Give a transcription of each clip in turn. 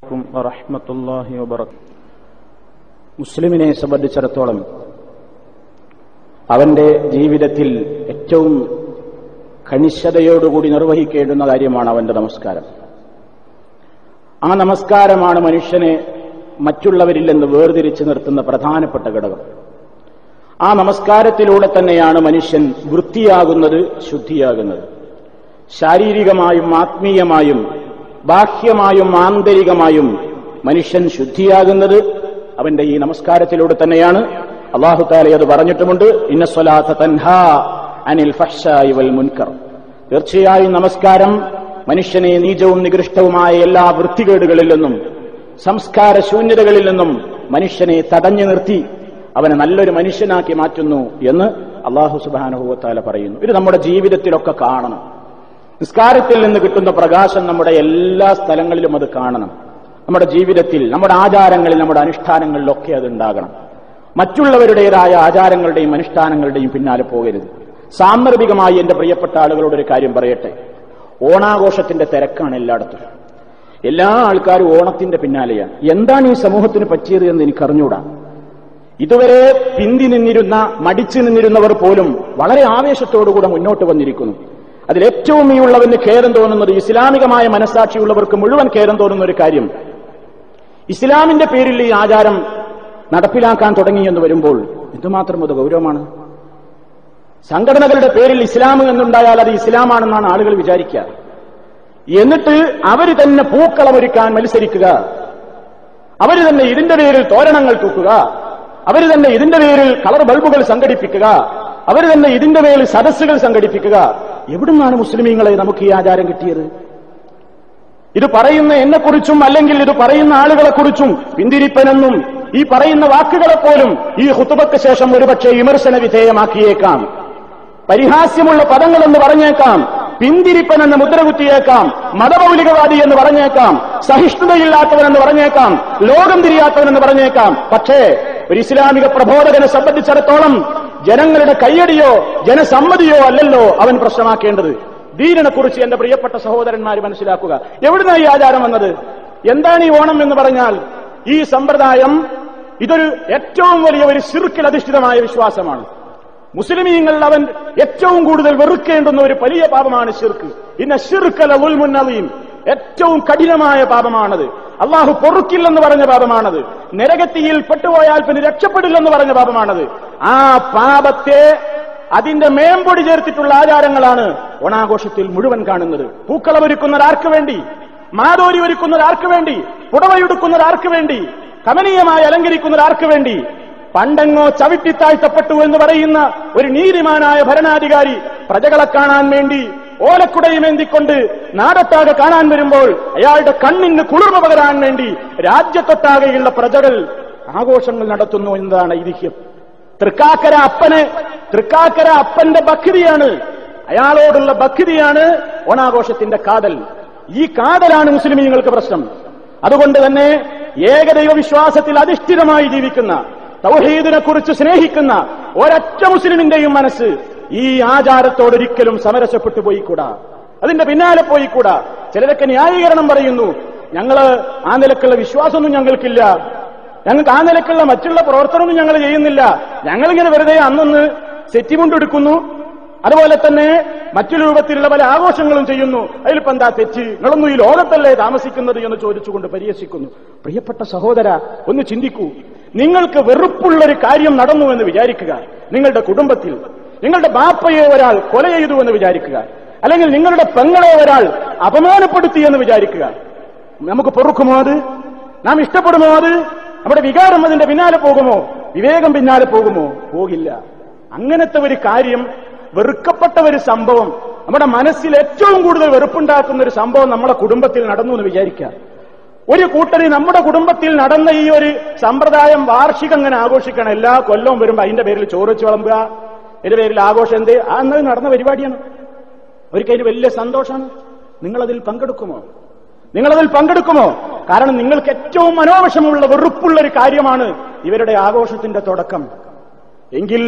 عليكم ورحمة الله وبركاته മുസ്ലിമിനെ സംബന്ധിച്ചിടത്തോളം അവന്റെ ജീവിതത്തിൽ ഏറ്റവും കണിശതയോടുകൂടി നിർവഹിക്കേണ്ടുന്ന കാര്യമാണ് അവന്റെ നമസ്കാരം ആ നമസ്കാരമാണ് മനുഷ്യനെ മറ്റുള്ളവരിൽ നിന്ന് വേർതിരിച്ചു നിർത്തുന്ന പ്രധാനപ്പെട്ട ഘടകം ആ നമസ്കാരത്തിലൂടെ തന്നെയാണ് മനുഷ്യൻ വൃത്തിയാകുന്നത് ശുദ്ധിയാകുന്നത് ശാരീരികമായും ആത്മീയമായും ബാഹ്യമായും ആന്തരികമായും മനുഷ്യൻ ശുദ്ധിയാകുന്നത് അവന്റെ ഈ നമസ്കാരത്തിലൂടെ തന്നെയാണ് അള്ളാഹു താല അത് പറഞ്ഞിട്ടുമുണ്ട് ഇന്നസ്വലാത്ത തൻഹാ അനിൽ ഫഹ്ഷായി വൽ മുൻകർ തീർച്ചയായും നമസ്കാരം മനുഷ്യനെ നീചവും നികൃഷ്ടവുമായ എല്ലാ വൃത്തികേടുകളിൽ നിന്നും സംസ്കാര ശൂന്യതകളിൽ നിന്നും മനുഷ്യനെ തടഞ്ഞു നിർത്തി അവനെ നല്ലൊരു മനുഷ്യനാക്കി മാറ്റുന്നു എന്ന് അള്ളാഹു സുബാനുഭവത്താല പറയുന്നു ഇത് നമ്മുടെ ജീവിതത്തിലൊക്കെ കാണണം നിസ്കാരത്തിൽ നിന്ന് കിട്ടുന്ന പ്രകാശം നമ്മുടെ എല്ലാ സ്ഥലങ്ങളിലും അത് കാണണം നമ്മുടെ ജീവിതത്തിൽ നമ്മുടെ ആചാരങ്ങളിൽ നമ്മുടെ അനുഷ്ഠാനങ്ങളിലൊക്കെ അത് ഉണ്ടാകണം മറ്റുള്ളവരുടേതായ ആചാരങ്ങളുടെയും അനുഷ്ഠാനങ്ങളുടെയും പിന്നാലെ പോകരുത് സാന്ദർഭികമായി എന്റെ പ്രിയപ്പെട്ട ആളുകളോട് ഒരു കാര്യം പറയട്ടെ ഓണാഘോഷത്തിന്റെ തിരക്കാണ് എല്ലായിടത്തും എല്ലാ ആൾക്കാരും ഓണത്തിന്റെ പിന്നാലെയാണ് എന്താണ് ഈ സമൂഹത്തിന് പറ്റിയത് എന്ന് എനിക്ക് അറിഞ്ഞൂടാ ഇതുവരെ പിന്തി നിന്നിരുന്ന മടിച്ചു നിന്നിരുന്നവർ പോലും വളരെ ആവേശത്തോടുകൂടെ മുന്നോട്ട് വന്നിരിക്കുന്നു അതിൽ ഏറ്റവും ഈ ഉള്ളവന് ഖേദം തോന്നുന്നത് ഇസ്ലാമികമായ മനസാക്ഷിയുള്ളവർക്ക് മുഴുവൻ ഖേദം തോന്നുന്ന ഒരു കാര്യം ഇസ്ലാമിന്റെ പേരിൽ ഈ ആചാരം നടപ്പിലാക്കാൻ തുടങ്ങി എന്ന് വരുമ്പോൾ എന്തുമാത്രം അത് ഗൗരവമാണ് സംഘടനകളുടെ പേരിൽ ഇസ്ലാം എന്നുണ്ടായാൽ അത് ഇസ്ലാമാണെന്നാണ് ആളുകൾ വിചാരിക്കുക എന്നിട്ട് അവർ തന്നെ പൂക്കളമൊരുക്കാൻ മത്സരിക്കുക അവർ തന്നെ ഇതിന്റെ പേരിൽ തോരണങ്ങൾ തൂക്കുക അവർ തന്നെ ഇതിന്റെ പേരിൽ കളർ ബൾബുകൾ സംഘടിപ്പിക്കുക അവർ തന്നെ ഇതിന്റെ പേരിൽ സദസ്സുകൾ സംഘടിപ്പിക്കുക എവിടുന്നാണ് മുസ്ലിമീങ്ങളെ നമുക്ക് ഈ ആചാരം കിട്ടിയത് ഇത് പറയുന്ന എന്നെക്കുറിച്ചും അല്ലെങ്കിൽ ഇത് പറയുന്ന ആളുകളെക്കുറിച്ചും പിന്തിരിപ്പനെന്നും ഈ പറയുന്ന വാക്കുകളെ പോലും ഈ ഹുത്തുബക്ക് ശേഷം ഒരുപക്ഷെ വിമർശന വിധേയമാക്കിയേക്കാം പരിഹാസ്യമുള്ള പദങ്ങളെന്ന് പറഞ്ഞേക്കാം പിന്തിരിപ്പൻ എന്ന് മുദ്രകുത്തിയേക്കാം മതമൗലികവാദി എന്ന് പറഞ്ഞേക്കാം സഹിഷ്ണുതയില്ലാത്തവനെന്ന് പറഞ്ഞേക്കാം ലോകം തിരിയാത്തവനെന്ന് പറഞ്ഞേക്കാം പക്ഷേ ഒരു ഇസ്ലാമിക പ്രബോധകനെ സംബന്ധിച്ചിടത്തോളം ജനങ്ങളുടെ കയ്യടിയോ ജനസമ്മതിയോ അല്ലല്ലോ അവൻ പ്രശ്നമാക്കേണ്ടത് ദീനിനെ കുറിച്ച് എന്റെ പ്രിയപ്പെട്ട സഹോദരന്മാർ മനസ്സിലാക്കുക എവിടുന്ന ഈ ആചാരം വന്നത് എന്താണ് ഈ ഓണം എന്ന് പറഞ്ഞാൽ ഈ സമ്പ്രദായം ഇതൊരു ഏറ്റവും വലിയ ഒരു ശിർക്കിൽ അധിഷ്ഠിതമായ വിശ്വാസമാണ് മുസ്ലിമീങ്ങൾ അവൻ ഏറ്റവും കൂടുതൽ വെറുക്കേണ്ടുന്ന ഒരു വലിയ പാപമാണ് ഷിർക്ക് ഇന്ന ഷിർക്കല ഉൽമുന്നവീം ഏറ്റവും കഠിനമായ പാപമാണത് അള്ളാഹു പൊറുക്കില്ലെന്ന് പറഞ്ഞ പാപമാണത് നരകത്തിയിൽ പെട്ടുപോയാൽ പിന്നെ രക്ഷപ്പെടില്ലെന്ന് പറഞ്ഞ പാപമാണത് ആ പാപത്തെ അതിന്റെ മേമ്പൊടി ചേർത്തിട്ടുള്ള ആചാരങ്ങളാണ് ഓണാഘോഷത്തിൽ മുഴുവൻ കാണുന്നത് പൂക്കളമൊരുക്കുന്നത് ആർക്ക് വേണ്ടി മാതോരി ഒരുക്കുന്നത് ആർക്ക് വേണ്ടി പുടവയൊടുക്കുന്നത് ആർക്ക് വേണ്ടി കമനീയമായി അലങ്കരിക്കുന്നത് ആർക്ക് വേണ്ടി പണ്ടെങ്ങോ ചവിട്ടിത്താഴ്ത്തപ്പെട്ടു എന്ന് പറയുന്ന ഒരു നീതിമാനായ ഭരണാധികാരി പ്രജകളെ കാണാൻ വേണ്ടി ഓലക്കുടയുമേന്തിക്കൊണ്ട് നാടത്താകെ കാണാൻ വരുമ്പോൾ അയാളുടെ കണ്ണിന് കുളിർമ പകരാൻ വേണ്ടി രാജ്യത്തൊട്ടാകെയുള്ള പ്രജകൾ ആഘോഷങ്ങൾ നടത്തുന്നു എന്നതാണ് ഐതിഹ്യം തൃക്കാക്കര അപ്പന് തൃക്കാക്കര അപ്പന്റെ ഭക്തിയാണ് അയാളോടുള്ള ഭക്തിയാണ് ഓണാഘോഷത്തിന്റെ കാതൽ ഈ കാതലാണ് മുസ്ലിമീങ്ങൾക്ക് പ്രശ്നം അതുകൊണ്ട് തന്നെ ഏകദൈവ വിശ്വാസത്തിൽ അധിഷ്ഠിതമായി ജീവിക്കുന്ന തൗഹീദിനെ കുറിച്ച് സ്നേഹിക്കുന്ന ഒരൊറ്റ മുസ്ലിമിന്റെയും മനസ്സ് ഈ ആചാരത്തോടൊരിക്കലും സമരസപ്പെട്ടു പോയിക്കൂടാ അതിന്റെ പിന്നാലെ പോയിക്കൂടാ ചിലരൊക്കെ ന്യായീകരണം പറയുന്നു ഞങ്ങള് ആ നിലക്കുള്ള വിശ്വാസമൊന്നും ഞങ്ങൾക്കില്ല ഞങ്ങൾക്ക് ആ നിലക്കുള്ള മറ്റുള്ള പ്രവർത്തനമൊന്നും ഞങ്ങൾ ചെയ്യുന്നില്ല ഞങ്ങളിങ്ങനെ വെറുതെ അന്നൊന്ന് സെറ്റിമുണ്ടെടുക്കുന്നു അതുപോലെ തന്നെ മറ്റു രൂപത്തിലുള്ള പല ആഘോഷങ്ങളും ചെയ്യുന്നു അതിലിപ്പോ എന്താ തെറ്റ് നിങ്ങളൊന്നും ഈ ലോകത്തല്ലേ താമസിക്കുന്നത് എന്ന് ചോദിച്ചുകൊണ്ട് പരിഹസിക്കുന്നു പ്രിയപ്പെട്ട സഹോദര ഒന്ന് ചിന്തിക്കൂ നിങ്ങൾക്ക് വെറുപ്പുള്ളൊരു കാര്യം നടന്നു എന്ന് വിചാരിക്കുക നിങ്ങളുടെ കുടുംബത്തിൽ നിങ്ങളുടെ ബാപ്പയെ ഒരാൾ കൊല ചെയ്തു എന്ന് വിചാരിക്കുക അല്ലെങ്കിൽ നിങ്ങളുടെ പെങ്ങളെ ഒരാൾ അപമാനപ്പെടുത്തി എന്ന് വിചാരിക്കുക നമുക്ക് പൊറുക്കുമോ അത് നാം ഇഷ്ടപ്പെടുമോ അത് നമ്മുടെ വികാരം അതിന്റെ പിന്നാലെ പോകുമോ വിവേകം പിന്നാലെ പോകുമോ പോകില്ല അങ്ങനത്തെ ഒരു കാര്യം വെറുക്കപ്പെട്ട ഒരു സംഭവം നമ്മുടെ മനസ്സിൽ ഏറ്റവും കൂടുതൽ വെറുപ്പുണ്ടാക്കുന്ന ഒരു സംഭവം നമ്മുടെ കുടുംബത്തിൽ നടന്നു എന്ന് വിചാരിക്കുക ഒരു കൂട്ടര് നമ്മുടെ കുടുംബത്തിൽ നടന്ന ഈ ഒരു സമ്പ്രദായം വാർഷികം അങ്ങനെ ആഘോഷിക്കണം എല്ലാ കൊല്ലവും വരുമ്പോ അതിന്റെ പേരിൽ ചോറ് വെച്ച് വിളമ്പുക ഇതിന്റെ പേരിൽ ആഘോഷം എന്ത് ആ എന്നത് നടന്ന പരിപാടിയാണ് അവർക്ക് അതിന് വലിയ സന്തോഷമാണ് നിങ്ങളതിൽ പങ്കെടുക്കുമോ നിങ്ങളതിൽ പങ്കെടുക്കുമോ കാരണം നിങ്ങൾക്ക് ഏറ്റവും മനോവശമുള്ള വെറുപ്പുള്ള ഒരു കാര്യമാണ് ഇവരുടെ ആഘോഷത്തിന്റെ തുടക്കം എങ്കിൽ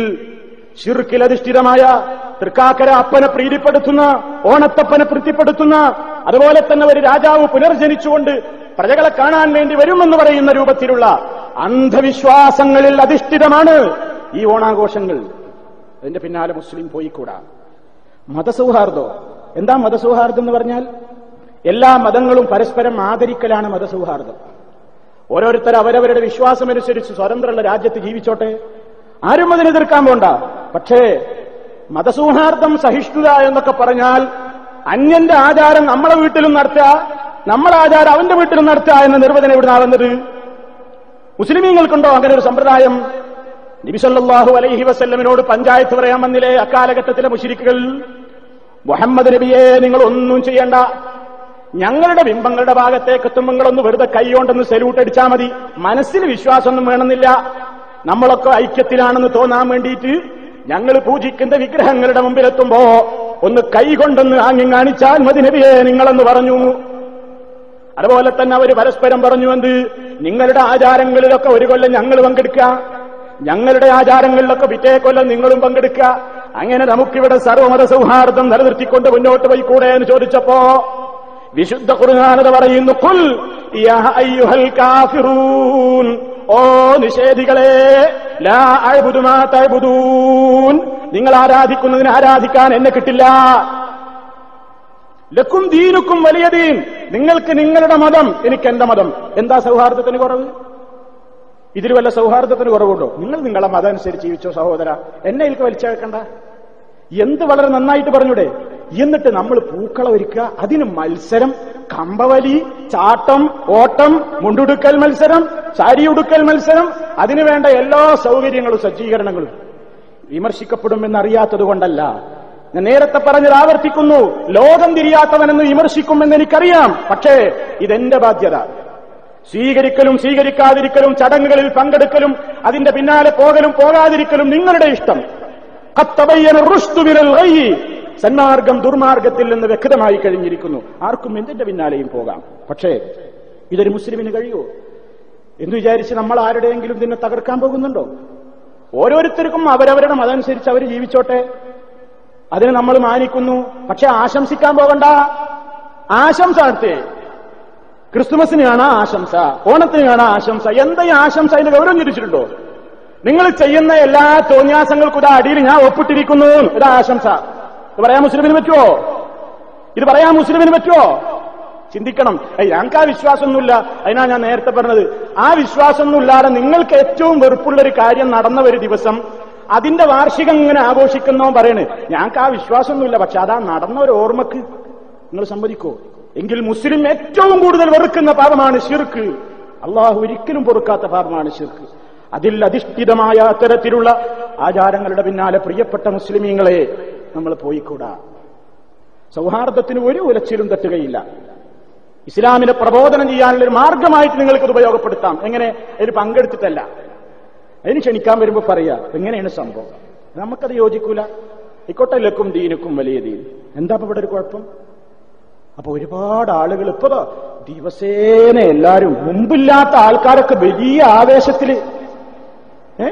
ഷിർക്കിലധിഷ്ഠിതമായ തൃക്കാക്കര അപ്പനെ പ്രീതിപ്പെടുത്തുന്ന ഓണത്തപ്പനെ പ്രീതിപ്പെടുത്തുന്ന അതുപോലെ തന്നെ ഒരു രാജാവ് പുനർജനിച്ചുകൊണ്ട് പ്രജകളെ കാണാൻ വേണ്ടി വരുമെന്ന് പറയുന്ന രൂപത്തിലുള്ള അന്ധവിശ്വാസങ്ങളിൽ അധിഷ്ഠിതമാണ് ഈ ഓണാഘോഷങ്ങൾ അതിന്റെ പിന്നാലെ മുസ്ലിം പോയിക്കൂടാ മതസൗഹാർദ്ദം എന്താ മതസൗഹാർദ്ദം എന്ന് പറഞ്ഞാൽ എല്ലാ മതങ്ങളും പരസ്പരം ആദരിക്കലാണ് മതസൗഹാർദ്ദം ഓരോരുത്തർ അവരവരുടെ വിശ്വാസമനുസരിച്ച് സ്വതന്ത്രമുള്ള രാജ്യത്ത് ജീവിച്ചോട്ടെ ആരും അതിനെ എതിർക്കാൻ പോണ്ട പക്ഷേ മതസൗഹാർദ്ദം സഹിഷ്ണുത എന്നൊക്കെ പറഞ്ഞാൽ അന്യന്റെ ആചാരം നമ്മളെ വീട്ടിലും നടത്തുക നമ്മളെ ആചാരം അവന്റെ വീട്ടിലും നടത്തുക എന്ന നിർവചനം എവിടുന്നാ വന്നത് മുസ്ലിമീങ്ങൾക്കുണ്ടോ അങ്ങനെ ഒരു സമ്പ്രദായം നബിസല്ലാഹു അലൈഹി വസല്ലമിനോട് പഞ്ചായത്ത് പറയാൻ വന്നില്ലേ അക്കാലഘട്ടത്തിലെ മുഷിരിക്കുകൾ മുഹമ്മദ് നബിയെ നിങ്ങൾ ഒന്നും ചെയ്യണ്ട ഞങ്ങളുടെ ബിംബങ്ങളുടെ ഭാഗത്തേക്ക് എത്തുമ്പങ്ങളൊന്ന് വെറുതെ കൈകൊണ്ടൊന്ന് സല്യൂട്ട് അടിച്ചാൽ മതി മനസ്സിൽ വിശ്വാസമൊന്നും വേണമെന്നില്ല നമ്മളൊക്കെ ഐക്യത്തിലാണെന്ന് തോന്നാൻ വേണ്ടിയിട്ട് ഞങ്ങൾ പൂജിക്കുന്ന വിഗ്രഹങ്ങളുടെ മുമ്പിലെത്തുമ്പോ ഒന്ന് കൈകൊണ്ടൊന്ന് ആങ്ങി കാണിച്ചാൽ മതി നബിയെ നിങ്ങളെന്ന് പറഞ്ഞു അതുപോലെ തന്നെ അവർ പരസ്പരം പറഞ്ഞു എന്ത് നിങ്ങളുടെ ആചാരങ്ങളിലൊക്കെ ഒരു കൊല്ലം ഞങ്ങൾ പങ്കെടുക്കുക ഞങ്ങളുടെ ആചാരങ്ങളിലൊക്കെ പിറ്റേ കൊല്ലം നിങ്ങളും പങ്കെടുക്കുക അങ്ങനെ നമുക്കിവിടെ സർവമത സൗഹാർദ്ദം നിലനിർത്തിക്കൊണ്ട് മുന്നോട്ട് പോയിക്കൂടെ എന്ന് ചോദിച്ചപ്പോ വിശുദ്ധ കുറുനാനത പറയുന്നു കുൽ യാ അയ്യുഹൽ കാഫിറൂൻ ഓ നിഷേധികളെ ലാ അഅ്ബുദു മാ തഅ്ബുദൂൻ നിങ്ങൾ ആരാധിക്കുന്നതിന് ആരാധിക്കാൻ എന്നെ കിട്ടില്ല ലക്കും ദീനുക്കും വലിയ ദീൻ നിങ്ങൾക്ക് നിങ്ങളുടെ മതം എനിക്ക് എന്റെ മതം എന്താ സൗഹാർദ്ദത്തിന് കുറവ് ഇതിൽ വല്ല സൗഹാർദ്ദത്തിന് കുറവുണ്ടോ നിങ്ങൾ നിങ്ങളെ മതം അനുസരിച്ച് ജീവിച്ചോ സഹോദര എന്നെ ഇതിലേക്ക് വലിച്ചേക്കണ്ട എന്ത് വളരെ നന്നായിട്ട് പറഞ്ഞൂടെ എന്നിട്ട് നമ്മൾ പൂക്കള ഒരുക്കുക അതിന് മത്സരം കമ്പവലി ചാട്ടം ഓട്ടം മുണ്ടുടുക്കൽ മത്സരം സാരി ഉടുക്കൽ മത്സരം അതിനു വേണ്ട എല്ലാ സൗകര്യങ്ങളും സജ്ജീകരണങ്ങളും വിമർശിക്കപ്പെടുമെന്നറിയാത്തത് കൊണ്ടല്ല ഞാൻ നേരത്തെ പറഞ്ഞത് ആവർത്തിക്കുന്നു ലോകം തിരിയാത്തവനെന്ന് വിമർശിക്കുമെന്ന് എനിക്കറിയാം പക്ഷേ ഇതെന്റെ ബാധ്യത സ്വീകരിക്കലും സ്വീകരിക്കാതിരിക്കലും ചടങ്ങുകളിൽ പങ്കെടുക്കലും അതിന്റെ പിന്നാലെ പോകലും പോകാതിരിക്കലും നിങ്ങളുടെ ഇഷ്ടം ഖത്തബയ്യന റുഷ്ദു മിനൽ ഗയ്യ്. സന്മാർഗം ദുർമാർഗത്തിൽ നിന്ന് വ്യക്തമായി കഴിഞ്ഞിരിക്കുന്നു ആർക്കും എന്തിന്റെ പിന്നാലെയും പോകാം പക്ഷേ ഇതൊരു മുസ്ലിമിന് കഴിയുമോ എന്ന് വിചാരിച്ച് നമ്മൾ ആരുടെയെങ്കിലും ഇതിനെ തകർക്കാൻ പോകുന്നുണ്ടോ ഓരോരുത്തർക്കും അവരവരുടെ മതമനുസരിച്ച് അവർ ജീവിച്ചോട്ടെ അതിന് നമ്മൾ മാനിക്കുന്നു പക്ഷെ ആശംസിക്കാൻ പോകണ്ട ആശംസ നടത്തേ ക്രിസ്തുമസിന് കാണാ ആശംസ ഓണത്തിന് കാണാ ആശംസ എന്താ ഈ ആശംസ അതിന്റെ ഗൗരവം ചിരിച്ചിട്ടുണ്ടോ നിങ്ങൾ ചെയ്യുന്ന എല്ലാ തോന്യാസങ്ങൾക്കും ഇതാ അടിയിൽ ഞാൻ ഒപ്പിട്ടിരിക്കുന്നു ഇതാ ആശംസ ഇത് പറയാൻ മുസ്ലിമിന് പറ്റുമോ ഇത് പറയാൻ മുസ്ലിമിന് പറ്റുമോ ചിന്തിക്കണം ഏയ് ഞങ്ങൾക്ക് ആ വിശ്വാസമൊന്നുമില്ല അതിനാ ഞാൻ നേരത്തെ പറഞ്ഞത് ആ വിശ്വാസമൊന്നുമില്ലാതെ നിങ്ങൾക്ക് ഏറ്റവും വെറുപ്പുള്ള ഒരു കാര്യം നടന്ന ഒരു ദിവസം അതിന്റെ വാർഷികം ഇങ്ങനെ ആഘോഷിക്കുന്നോ പറയണ് ഞങ്ങൾക്ക് ആ വിശ്വാസമൊന്നുമില്ല പക്ഷെ അതാ നടന്ന ഒരു ഓർമ്മക്ക് നിങ്ങൾ സമ്മതിക്കോ എങ്കിൽ മുസ്ലിം ഏറ്റവും കൂടുതൽ വെറുക്കുന്ന പാപമാണ് ഷിർക്ക് അള്ളാഹു ഒരിക്കലും പൊറുക്കാത്ത പാപമാണ് ഷിർക്ക് അതിൽ അധിഷ്ഠിതമായ അത്തരത്തിലുള്ള ആചാരങ്ങളുടെ പിന്നാലെ പ്രിയപ്പെട്ട മുസ്ലിമീങ്ങളെ നമ്മൾ പോയിക്കൂടാ സൗഹാർദ്ദത്തിന് ഒരു ഉലച്ചിലും തട്ടുകയില്ല ഇസ്ലാമിനെ പ്രബോധനം ചെയ്യാനുള്ള ഒരു മാർഗമായിട്ട് നിങ്ങൾക്ക് ഇത് ഉപയോഗപ്പെടുത്താം എങ്ങനെ അതിൽ പങ്കെടുത്തിട്ടല്ല അതിന് ക്ഷണിക്കാൻ വരുമ്പോൾ പറയാ എങ്ങനെയാണ് സംഭവം നമുക്കത് യോജിക്കൂല ഇക്കോട്ടെ ലക്കും ദീനുക്കും വലിയ ദീൻ എന്താ ഇപ്പൊ ഇവിടെ ഒരു കുഴപ്പം അപ്പൊ ഒരുപാട് ആളുകൾ ഇപ്പൊ ദാ ദിവസേന എല്ലാരും മുമ്പില്ലാത്ത ആൾക്കാരൊക്കെ വലിയ ആവേശത്തില് ഏ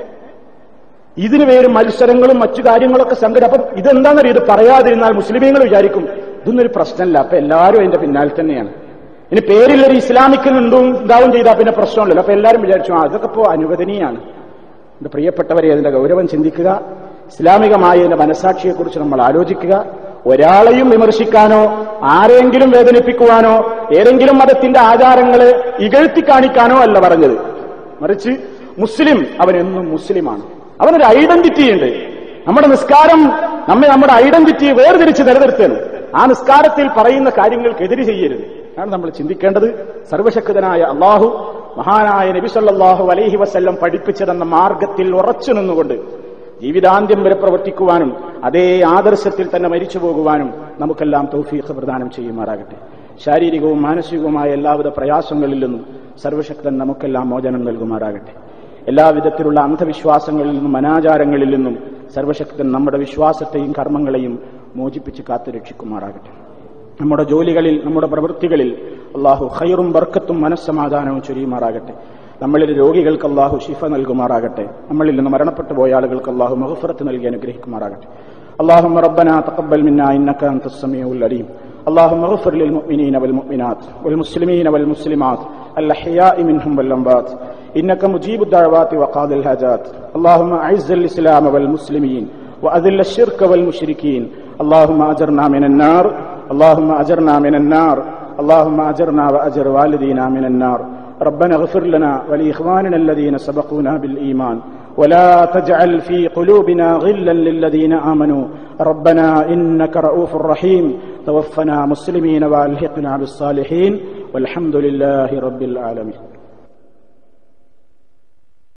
ഇതിന് പേര് മത്സരങ്ങളും മറ്റു കാര്യങ്ങളൊക്കെ സംഘടന അപ്പം ഇതെന്താണെന്നറിയോ ഇത് പറയാതിരുന്നാൽ മുസ്ലിമീങ്ങൾ വിചാരിക്കും ഇതൊന്നും ഒരു പ്രശ്നമല്ല അപ്പൊ എല്ലാവരും അതിന്റെ പിന്നാലെ തന്നെയാണ് ഇനി പേരിലൊരു ഇസ്ലാമിക് നിന്നും ഇതാവും ചെയ്താൽ പിന്നെ പ്രശ്നമല്ലല്ലോ അപ്പൊ എല്ലാവരും വിചാരിച്ചു ആ അതൊക്കെ ഇപ്പോ അനുവദനീയാണ് എന്റെ പ്രിയപ്പെട്ടവരെ അതിന്റെ ഗൗരവം ചിന്തിക്കുക ഇസ്ലാമികമായ ഇതിന്റെ മനസാക്ഷിയെക്കുറിച്ച് നമ്മൾ ആലോചിക്കുക ഒരാളെയും വിമർശിക്കാനോ ആരെങ്കിലും വേദനിപ്പിക്കുവാനോ ഏതെങ്കിലും മതത്തിന്റെ ആചാരങ്ങളെ ഇകഴ്ത്തി കാണിക്കാനോ അല്ല പറഞ്ഞത് മറിച്ച് മുസ്ലിം അവൻ എന്നും മുസ്ലിമാണ് അവനൊരു ഐഡന്റിറ്റി ഉണ്ട് നമ്മുടെ നിസ്കാരം നമ്മെ നമ്മുടെ ഐഡന്റിറ്റി വേർതിരിച്ച് നിലനിർത്തുന്നു ആ നിസ്കാരത്തിൽ പറയുന്ന കാര്യങ്ങൾക്ക് എതിര് ചെയ്യരുത് ആണ് നമ്മൾ ചിന്തിക്കേണ്ടത് സർവശക്തനായ അള്ളാഹു മഹാനായ നബിസല്ലാഹു അലൈഹി വസല്ലം പഠിപ്പിച്ചതെന്ന മാർഗത്തിൽ ഉറച്ചു നിന്നുകൊണ്ട് ജീവിതാന്ത്യം വരെ പ്രവർത്തിക്കുവാനും അതേ ആദർശത്തിൽ തന്നെ മരിച്ചു പോകുവാനും നമുക്കെല്ലാം തൗഫീഖ് പ്രദാനം ചെയ്യുമാറാകട്ടെ ശാരീരികവും മാനസികവുമായ എല്ലാവിധ പ്രയാസങ്ങളിൽ നിന്നും സർവശക്തൻ നമുക്കെല്ലാം മോചനം നൽകുമാറാകട്ടെ എല്ലാവിധത്തിലുള്ള അന്ധവിശ്വാസങ്ങളിൽ നിന്നും അനാചാരങ്ങളിൽ നിന്നും സർവശക്തൻ നമ്മുടെ വിശ്വാസത്തെയും കർമ്മങ്ങളെയും മോചിപ്പിച്ച് കാത്തുരക്ഷിക്കുമാറാകട്ടെ നമ്മുടെ ജോലികളിൽ നമ്മുടെ പ്രവൃത്തികളിൽ അള്ളാഹു ഖൈറും ബർക്കത്തും മനസ്സമാധാനവും ചൊരിയുമാറാകട്ടെ നമ്മളിൽ രോഗികൾക്ക് അള്ളാഹു ശിഫ നൽകുമാറാകട്ടെ നമ്മളിൽ നിന്ന് മരണപ്പെട്ടു പോയ ആളുകൾക്ക് അള്ളാഹു മഹഫറത്ത് നൽകി അനുഗ്രഹിക്കുമാറാകട്ടെ اللهم ربنا تقبل منا انك انت السميع العليم اللهم اغفر للمؤمنين والمؤمنات والمسلمين والمسلمات الأحياء منهم والأموات إنك مجيب الدعوات وقاضي الحاجات اللهم أعز الإسلام والمسلمين وأذل الشرك والمشركين اللهم أجرنا من النار اللهم أجرنا من النار اللهم أجرنا وأجر والدينا من النار ربنا اغفر لنا ولإخواننا الذين سبقونا بالإيمان ولا تجعل في قلوبنا غلا للذين آمنوا ربنا إنك رؤوف رحيم توفنا مسلمين وألحقنا بالصالحين والحمد لله رب العالمين